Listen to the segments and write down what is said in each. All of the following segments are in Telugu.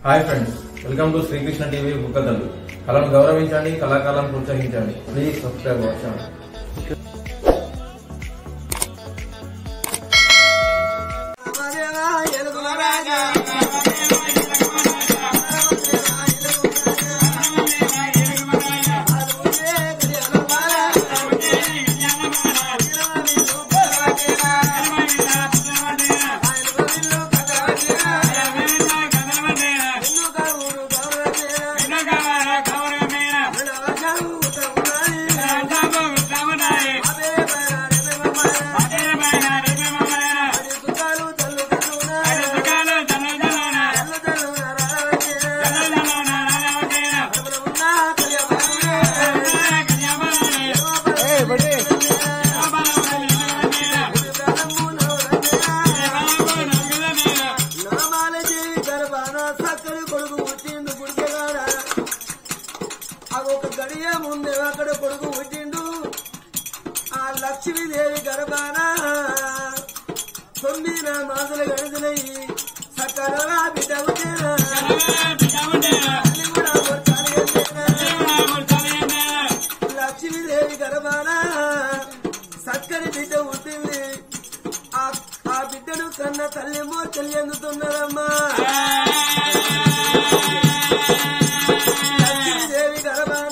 Hi friends welcome to Srikrishna TV బుక్కదల్లు కళను గౌరవించండి కళాకాలను ప్రోత్సహించండి ప్లీజ్ సబ్స్క్రైబ్ అవర్ ఛానల్ ఒక గడియ ముందే అక్కడ కొడుకు పుట్టిండు ఆ లక్ష్మీదేవి గర్భాన తొమ్మిది నా మాసలు గడిచినాయి సకలరా బిడ్డ పుట్టినా. తల్లి కూడా కొట్టాలి అంటేనా. లక్ష్మీదేవి గర్భాన సక్కని బిడ్డ పుట్టింది ఆ ఆ బిడ్డను కన్న తల్లిమో తెలియందుతున్నదమ్మా లక్ష్మీదేవి గర్భాన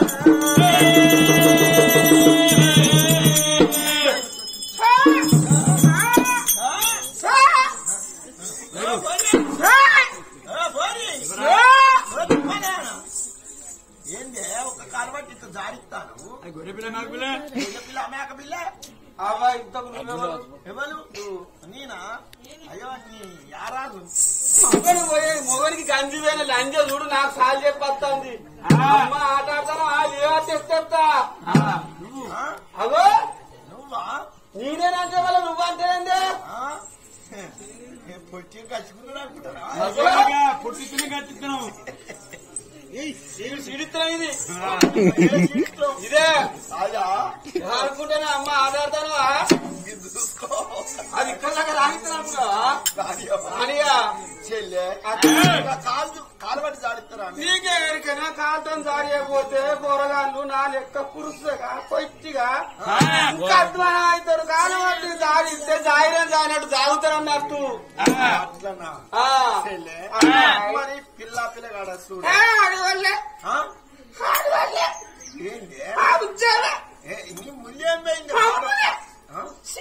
ఏంది ఒక కాలు పట్టి ఇట్లా జారిస్తాను గొర్రె పిల్ల నాకు పిల్ల గొర్రె పిల్ల మేక పిల్ల అవ్వ ఇంతకు నువ్వెవరు? ఎవరు నేనా అయ్యో నీ యారాలు మొగడు పోయే మొగడికి గంజి వేల లంజ చూడు నాకు సాల్ చెప్పొస్తుంది అమ్మ ఆట ఆడతాను ఏవో తెస్తా నువ్వు ఆ? అగో నువ్వా నేనేనంటే వాళ్ళ నువ్వంటేందే ఆ? ఏ పొట్టి కచ్చుకున్నాడు అనుకుంటారా బాగా పొట్టిచ్చిన కట్టిస్తున్నావు సిడిత్రం ఇది ఏ సీట్లో? ఇదే రాజా అనుకుంటేనే అమ్మ ఆట ఆడతాను ఇది చూసుకో అది ఇక్కడ దాకా రాగిస్తున్నాను రాజా అనియా చెల్లె కాలు కాలు పట్టి జాడిస్తారా నీకే ఎరికైనా కాంతం సారియకపోతే కూరగాయలు నా లెక్క పురుషుగా పొట్టిగా ఇంకా అధ్వానం అవుతారు కాలం పట్టి దాడిస్తే జాయిరం జాయినట్టు తాగుతారు అన్నట్టు అట్లనా ఆ. చెల్లె ఆ. మరి పిల్ల పిల్లగాడ చూడు ఏ, ఆడి వల్లే, ఆ? ఆడి వల్లే, ఏంది ఆ ఉద్యోగం, ఏ, నీ ముల్లేం పోయింది అమ్ములే, ఆ?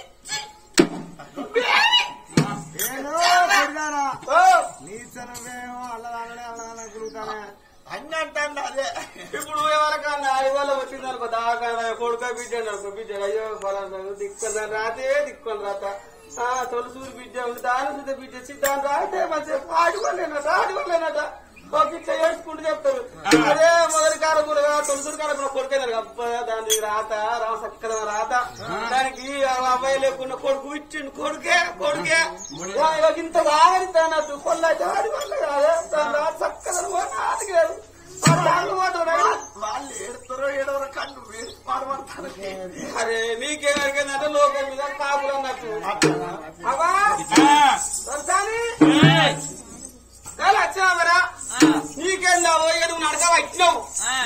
బేబీ. ఓ, అన్ని అంటాను అదే ఇప్పుడు ఎవరికన్నా ఆడి వల్ల వచ్చింది అనుకో దాకా కొడుక బిడ్డ అనుకో బిడ్డ అయ్యో ఫలానా దిక్కుని రాతే దిక్కుని రాత ఆ తొలసూరు బిడ్డ ఉంది దాని సుధ బిడ్డ సిద్ధాంత రాతే మంచిగా ఆడి వల్లేనట ఆడి వల్లేనట ఒక ఇట్లా ఏడ్చుకుంటూ చెప్తారు అదే మొదటి కారకులుగా తొలసూరు కారకులు కొడుకైనారు అబ్బా దాని రాత రామ సక్కర రాత దానికి ఆ అబ్బాయి లేకుండా కొడుకు ఇచ్చిండు కొడుకే కొడుకే ఆ, ఇవాళ ఇంత బాగా అన్నట్టు కొల్లైతే ఆడి వల్ల కాదే దాని రాత సక్కర నాటలేదు వాళ్ళు ఏడుతారో ఏడవరో కళ్ళు వేసి పాడబడతారు అరే నీకేమరికైందంటే లోకం మీద కాపులు అన్నట్టు అవా సరసాని వచ్చావరా నీకేం లాభం ఇక నువ్వు నడక వచ్చినావు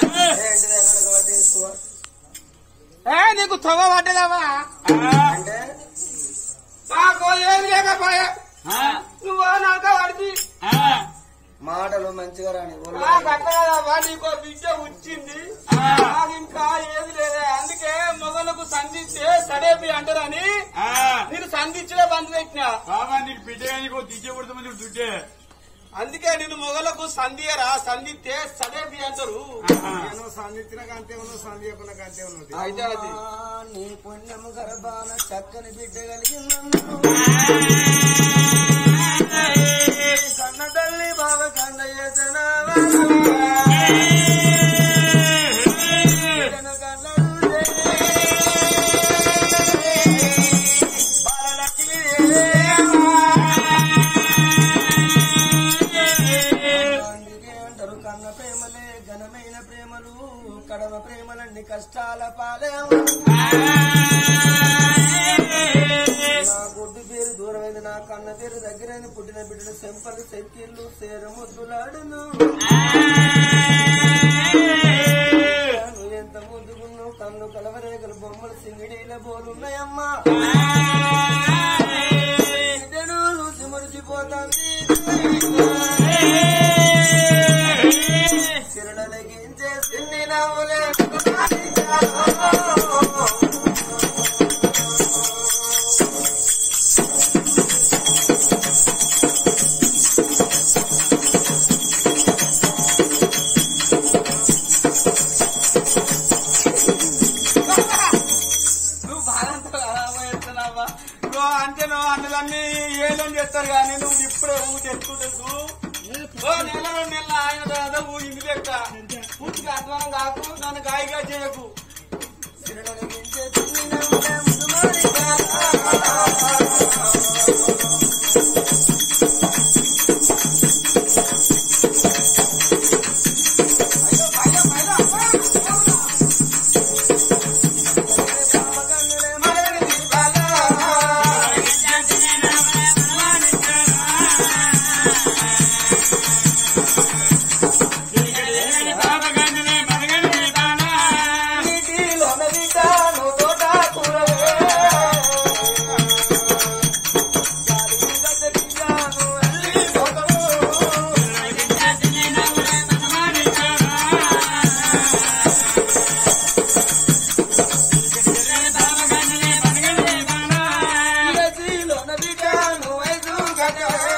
ఏ నీకు తొగ పడ్డదవా అంటే నాకు ఏమి లేకపోయా నువ్వు నడక పడితే మాటలు మంచిగా రాని నాకు అట్లా కదమ్మా నీకు బిడ్డ వచ్చింది నాకు ఇంకా ఏది లేదే అందుకే మొగలకు సంధిస్తే సరేపి అంటారని నేను సంధించలే బంద్ పెట్టినా బాబా నీకు బిడ్డ నీకు దిచ్చే కొడుతుంది దుడ్డే అందుకే నేను మొగలకు సంధియరా సంధిస్తే సదేపి అంటారు నేను సంధించిన కంటే ఉన్నావు సంధించకుండా కంటే ఉన్నది అయితే అది నీ పుణ్యము గర్భాన చక్కని బిడ్డ కలిగింది కన్న తల్లి బావ కన్నయ్య జనావా. బిడ్డను కన్నడు బాలలక్ష్మి అందుకే అంటారు కన్న ప్రేమలే ఘనమైన ప్రేమలు కడవ ప్రేమలన్నీ కష్టాల పాలే నా కొట్టు పేరు దూరమైంది నా కన్న పేరు దగ్గరైంది పుట్టిన బిడ్డలు సెంపలు సెక్కిళ్ళు సేర ముద్దులాడును నువ్వు ఎంత ముద్దుకున్నావు కన్ను కలవరేగలు బొమ్మలు సింగిడీల బోలున్నాయమ్మా బిడ్డను రుచి మురిచిపోతాంది చిరుడలగించే సిన్ని నవ్వులే నువ్వు బాగా రాబోయేస్తున్నావా నువ్వు అంటే నువ్వు అన్నదాన్ని ఏదని చెప్తారు కానీ నువ్వు ఇప్పుడే ఊ తెచ్చుకుంటూ ఓ నెల రెండు నెలలు ఆయన తర్వాత ఊ ఇంటి లెక్క పూర్తిగా అధ్వానం కాకు నన్ను గాయగా చేయకు చిరుడలగించే సిన్ని నవ్వులే ముద్దుమారిగా. నీటిలోన విటాను తోట కూరవే. గాలి గడ్డ బియ్యాను అల్లి మొగలు. నదిలోన విటాను ఐదు గడ్డవే.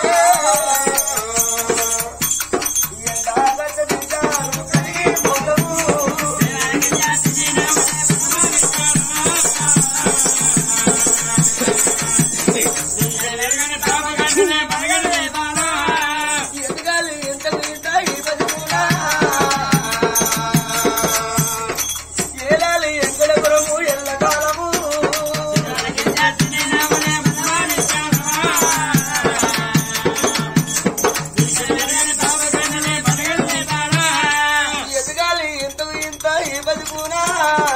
ఎండా గడ్డ బియ్యాను కలిగి మొగలు. ఎదగాలి ఎంత వింటాయి బతుకునా ఏలాలి ఎక్కడ పురము ఎల్లకాలము ఎదగాలి ఎంత ఇంత ఈ బతుకునా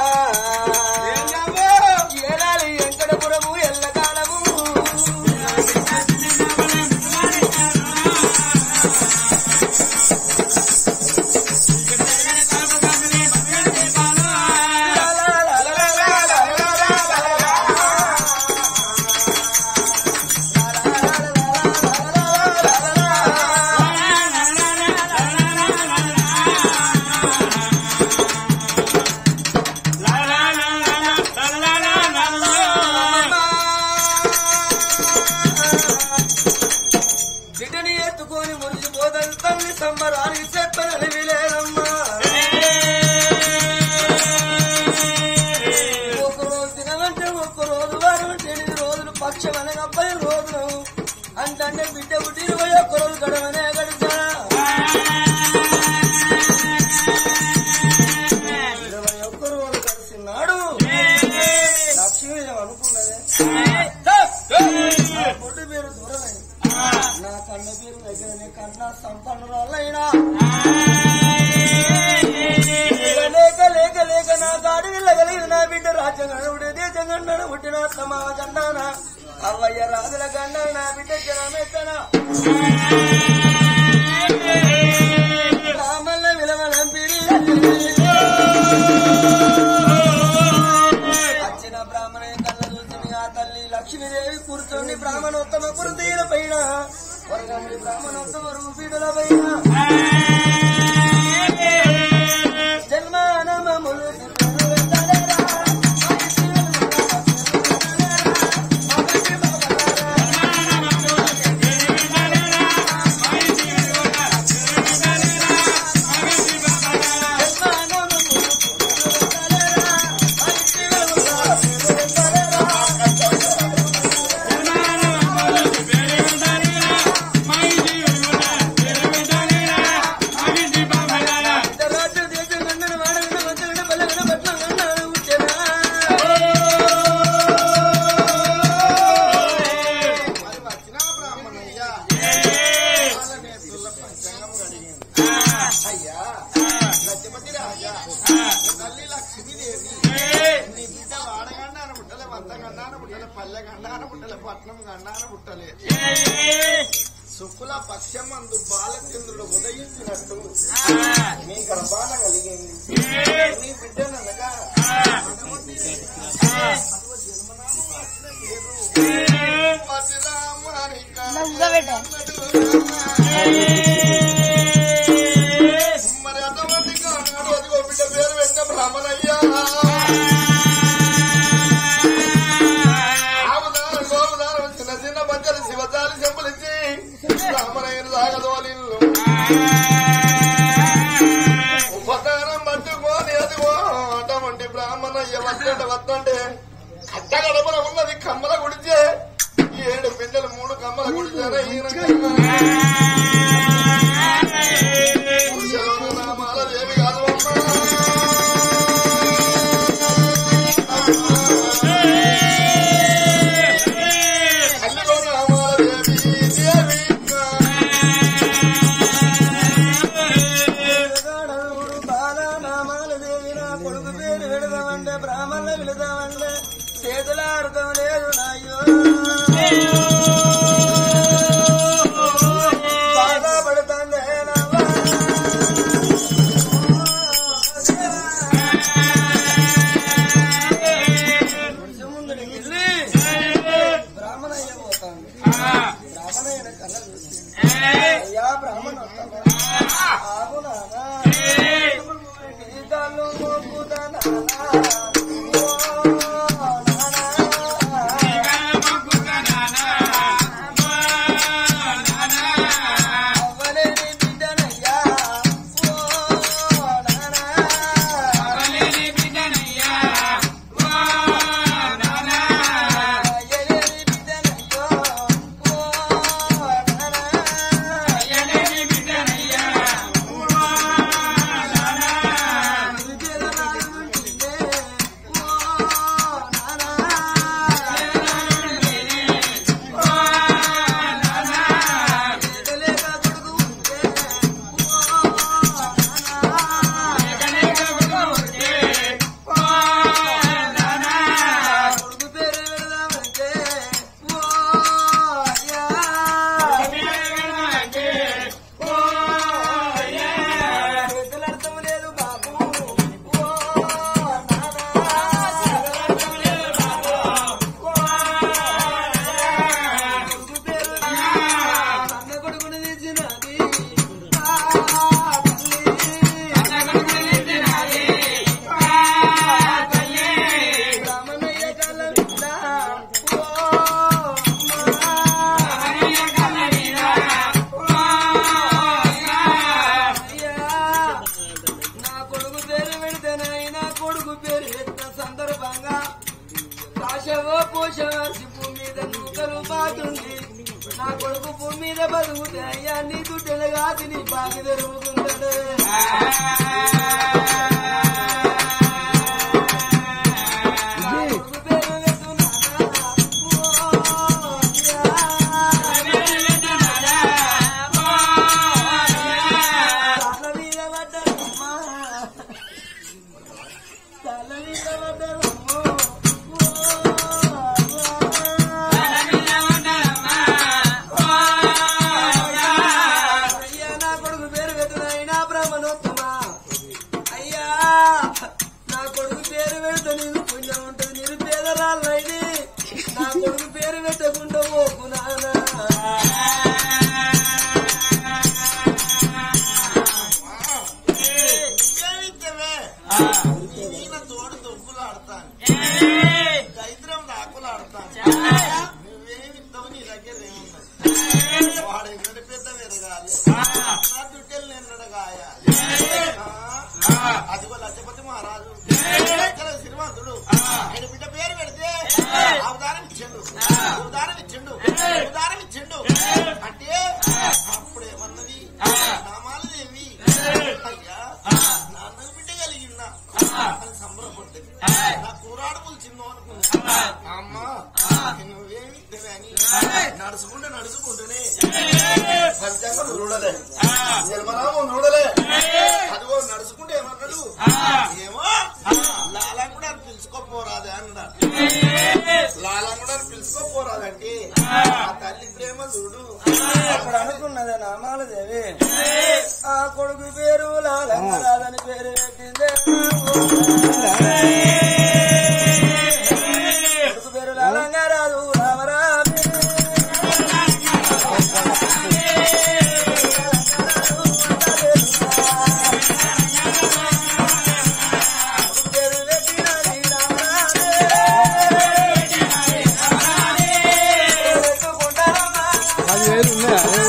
ఏలాలి ఎక్కడ పురము ఎల్లకాలము బిడ్డని ఎత్తుకొని మురిసిపోదని తల్లి సంబరానికి చెప్పదని లేదమ్మా ఒక రోజు దినమంటే ఒక్క రోజు వారం అంటే ఎనిమిది రోజులు పక్షం అనగా పది రోజులు అంటే బిడ్డ పుట్టి ఇరవై ఒక్క రోజు గడవనే గడిచా ఇరవై ఒక్క రోజు కలిసినాడు లక్ష్మి అనుకున్నదే నా పొట్టు పేరు దూరమైంది నా కన్న పేరు దగ్గరనే కన్నా సంపన్నురాలైనా లేక లేక లేక నా గాడి వెళ్ళగలిగిన నా బిడ్డ రాజ్యంగడు దేశంగండన పుట్టిన సమాజన్నాన అవ్వయ్య రాజుల గండ నా బిడ్డ జనమెత్తన రామల్ల విలవలంపిరి వచ్చిన బ్రాహ్మణ కళ్ళ చూసి ఆ తల్లి లక్ష్మీదేవి కూర్చొని బ్రాహ్మణోత్తమ కురుతీల పైన వరగండి బ్రాహ్మణోత్తమ రూపీడుల పైన జన్మానమములు అయ్యా లక్ష్మతి రాజా తల్లి లక్ష్మీదేవి నీ బిడ్డ వాడగండాన పుట్టలే వంద గండాన పుట్టలే పల్లె గండాన పుట్టలే పట్నం గండాన పుట్టలే శుక్ల పక్షమందు బాలచంద్రుడు ఉదయించినట్టు మీ గర్భాన కలిగింది నీ బిడ్డనగా మరి అంతమంది కాదు అదిగో బిడ్డ పేరు వెంట బ్రాహ్మణయ్యా ఆవుదానం గోవుదానం చిన్న చిన్న బట్టలు శివతాలి చెంపులిచ్చి బ్రాహ్మణయ్యను సాగదోలిల్లు ఉపదానం పట్టుకొని అదిగో అటువంటి బ్రాహ్మణయ్య వద్దంటే వద్దంటే కట్టగడపన ఉన్నది కమ్మల గుడిచే ఏడు బిడ్డలు మూడు కమ్మల గుడిచారా నామాల దేవి కాదు అల్లిగో నామాల దేవి దేవి కొడుకు పేరు విడదామంటే బ్రాహ్మణులు విడదామంటే చేతుల అర్థం లేదు నాయ్యో బాధపడుతుంది బ్రాహ్మణయ్య పోతాను బ్రాహ్మణయ్య కళ్ళ చూసి అయ్యా బ్రాహ్మణ ఆగు నానా గీతాలు మోపుతానా అవ్వలేని బిడ్డనయ్యా ఓ నానా అయ్యలేని బిడ్డనయ్యో ఓ నానా లేదు బాబు ఓ అన్న కొడుకుని తెచ్చినది రామనయ్య కళ్ళ బిడ్డ ఓ అయ్యా నా కొడుకు పేరు పెడితేనైనా కొడుకు పేరు పెట్టిన సందర్భంగా కాశవో పోషవర్షి భూమి మీద నూకలు బాతుంది నా కొడుకు భూమి మీద బతుకుతే అయ్యా నీ దుడ్డలు కాదు నీ బాకి తెరుగుతుంటాడు నా కొడుకు పేరు పెడుతున్నానా? ఓ అయ్యా. తల మీద పడ్డదమ్మా. తల మీద పడ్డదమ్మో. ఓ అయ్యా నా కొడుకు పేరు పెట్టునైనా బ్రహ్మణోత్తమా అయ్యా నా కొడుకు పేరు పెడితే నీకు పుణ్యం ఉంటుంది నిరుపేదరాళ్ళైని నా కొడుకు పేరు పెట్టకుండా ఓకు నానా నువ్వేమిత్తవే ఈయన తోడు దొబ్బులు ఆడతాను దైద్రం నాకులు ఆడతాను నువ్వేమిస్తావు నీ దగ్గర ఏమున్నది వాడు ఎన్నడ పెద్ద వెరగాలి నా దుడ్డలు ఎన్నడగాయ అదిగో లక్షపతి మహారాజు లక్షల శ్రీమంతుడు ఆయన బిడ్డ పేరు పెడితే అవతారం ఇచ్చిండు అవతారం ఇచ్చిండు అవతారం ఇచ్చిండు అంటే అప్పుడేమన్నది నామాలు దేవి అయ్యా నాన్న బిడ్డ కలిగిందా కొడుకు పేరు లాలని పేరు పెట్టిందే కొడుకు పేరు లాలంగారాదు రామరామి పేరు పెట్టినది రామరామి పెట్టుకుంటారమ్మా పదివేలు ఉన్నాయా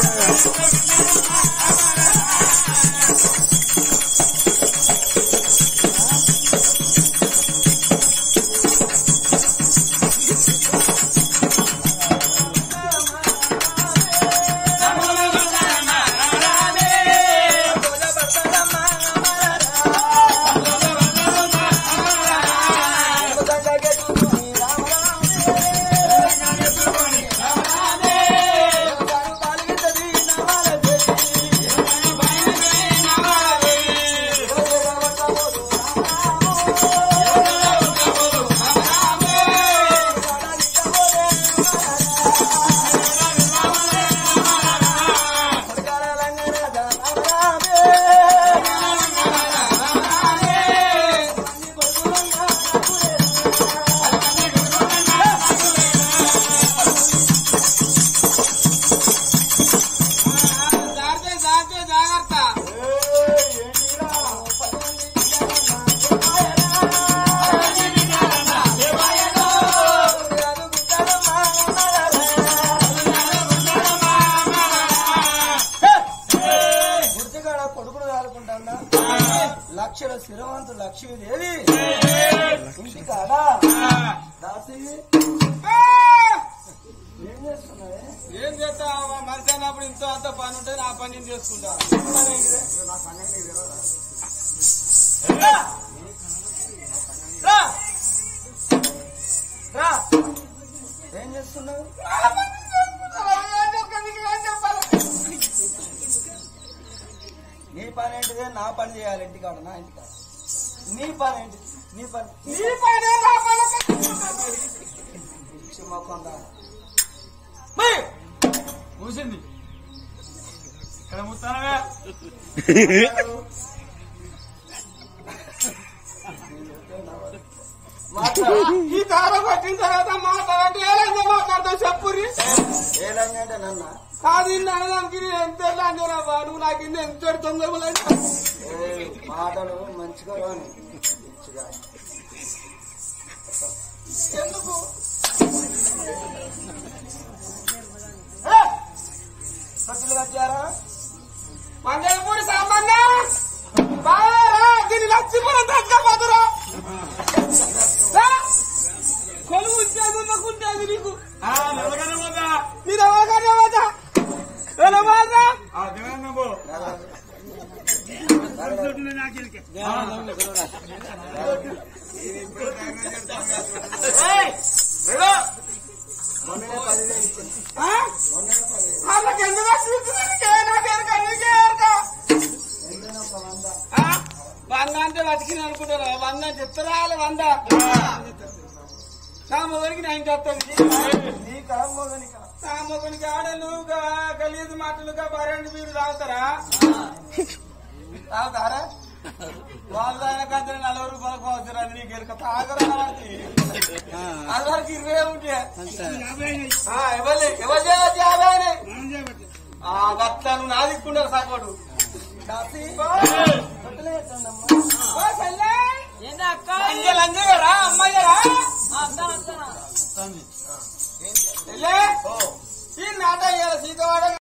గుర్తుగాడ కొడుకును దాడుకుంటా లక్షల స్థిరవంతు లక్ష్మీదేవి ఇంటికాడ దాసి ఏం చేస్తున్నావే ఏం చేస్తా మనిషి అన్నప్పుడు ఇంత అంత పని ఉంటే నా పని నేను చేసుకుంటా పని ఏంటిదే? నా సంగతి నీకు తెలియదా? రా! రా! ఏం చేస్తున్నావు నీ పని ఏంటిదే నా పని చేయాలి ఇంటికాడ నా ఇంటికాడ నీ పని ఏంటి నీ పని నీ పని మొక్కం కూసింది ఇక్కడ ముత్తానవే ఈ దారం పట్టిన తర్వాత మాట్లాడంటే ఏ లంగా మాట్లాడతావు చెప్పురి ఏ లంగా అంటే నన్న కాదు ఇన్ని అనడానికి నేను ఎంత వెళ్ళాను నువ్వు నాకు ఇన్ని ఎంత తొందర ఏ మాటలు మంచిగా రాని మంచిగా ఎందుకు ఏ! సత్తులు కట్టారా మంగళపూడి సామాన్య బాగా దీన్ని లక్ష్మీపురం తగ్గపోతురా కొలువు చదువుకుంటుంది నీకు మీరు ఎవరికైనా పోతా ఎలా పోతా మొన్ననే పదివేలు ఇచ్చింది ఆ? మొన్ననే పదివేలు వాళ్ళకి ఎందుకు లక్ష్మీపురం నీకే నీకే ఎంతైనా ఒక వంద ఆ? వంద అంటే బతికిన అనుకుంటారు వంద చెప్తారా వంద నా మొదటికి నా ఇంటి వస్తుంది నీకా మొగనికా నా మొగనికి ఆడలు గలీజు మాటలుగా బరండి మీరు తాగుతారా తాగుతారా వాళ్ళు ఆయన కంటే నలభై రూపాయలకు అవసరం అది నీకు ఎరుక తాగరా అందరికి ఇరవై ఉంటాయి ఆ, ఇవ్వలే ఎవరు చేయొచ్చు యాభై అని. ఆ గట్లను నా దిక్కుంటారు సపోర్టు కాసి సత్తులు కట్టండమ్మా లంజరా అమ్మాయిరా ఈ నాట సీతవాడ